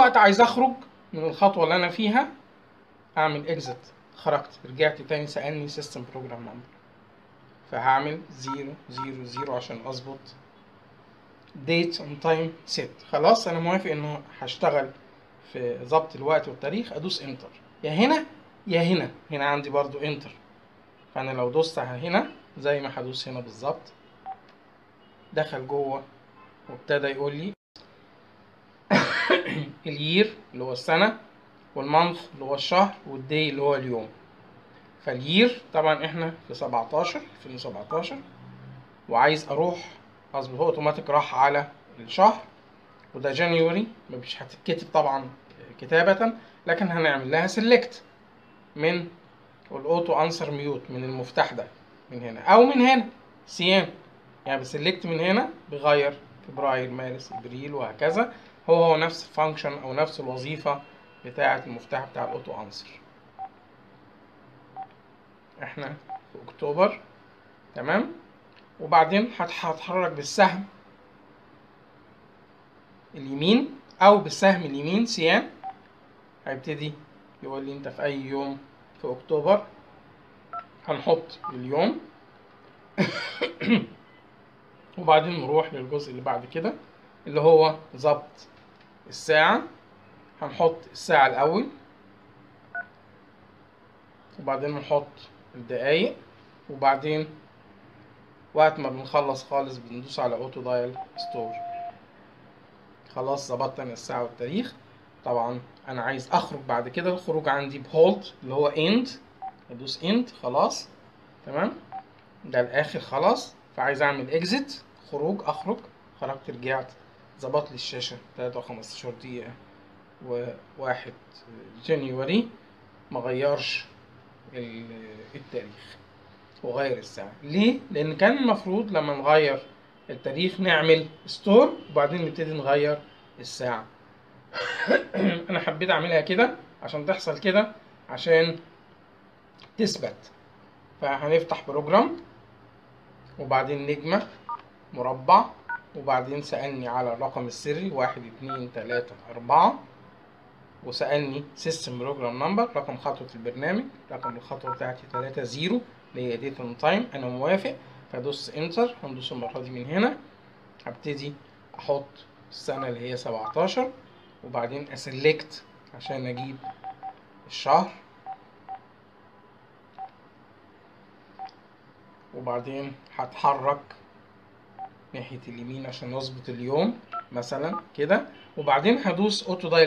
وقت عايز اخرج من الخطوه اللي انا فيها اعمل اكزit خرجت رجعت تاني سالني سيستم بروجرام نمبر فهعمل زيرو زيرو زيرو عشان اظبط ديت اون تايم سيت خلاص انا موافق انه هشتغل في ضبط الوقت والتاريخ ادوس انتر يا هنا يا هنا هنا عندي برضو انتر فانا لو دوست على هنا زي ما هدوس هنا بالظبط دخل جوه وابتدى يقول لي اليير اللي هو السنة والمانث اللي هو الشهر والدي اللي هو اليوم فاليير طبعا احنا في 17 2017 وعايز اروح اظبط هو اوتوماتيك راح على الشهر وده جانيوري مش هتتكتب طبعا كتابة لكن هنعمل لها سيلكت من الاوتو انسر ميوت من المفتاح ده من هنا او من هنا سيان يعني بسلكت من هنا بغير فبراير مارس ابريل وهكذا هو هو نفس الفانكشن او نفس الوظيفة بتاعة المفتاح بتاع الاوتو انسر احنا في اكتوبر تمام وبعدين هتحرك بالسهم اليمين او بالسهم اليمين سيان هيبتدي يقول لي انت في اي يوم في اكتوبر هنحط اليوم وبعدين نروح للجزء اللي بعد كده اللي هو ظبط الساعة هنحط الساعة الأول وبعدين نحط الدقايق وبعدين وقت ما بنخلص خالص بندوس على اوتو دايل ستور خلاص ظبطت انا الساعة والتاريخ طبعا انا عايز اخرج بعد كده الخروج عندي بهولد اللي هو اند ادوس اند خلاص تمام ده الاخر خلاص فعايز اعمل اكزيت خروج اخرج خرجت رجعت ظبط لي الشاشة 3 و15 دقيقة وواحد جانيوري مغيرش التاريخ وغير الساعة ليه؟ لأن كان المفروض لما نغير التاريخ نعمل ستور وبعدين نبتدي نغير الساعة أنا حبيت أعملها كده عشان تحصل كده عشان تثبت فهنفتح بروجرام وبعدين نجمة مربع وبعدين سألني على الرقم السري واحد اتنين تلاتة أربعة وسألني سيستم بروجرام نمبر رقم خطوة البرنامج رقم الخطوة بتاعتي تلاتة زيرو اللي هي ديت اون تايم أنا موافق فدوس انتر هندوس المرة دي من هنا هبتدي أحط السنة اللي هي سبعتاشر وبعدين أسلكت عشان أجيب الشهر وبعدين هتحرك ناحية اليمين عشان نظبط اليوم مثلا كده وبعدين هدوس اوتو دايل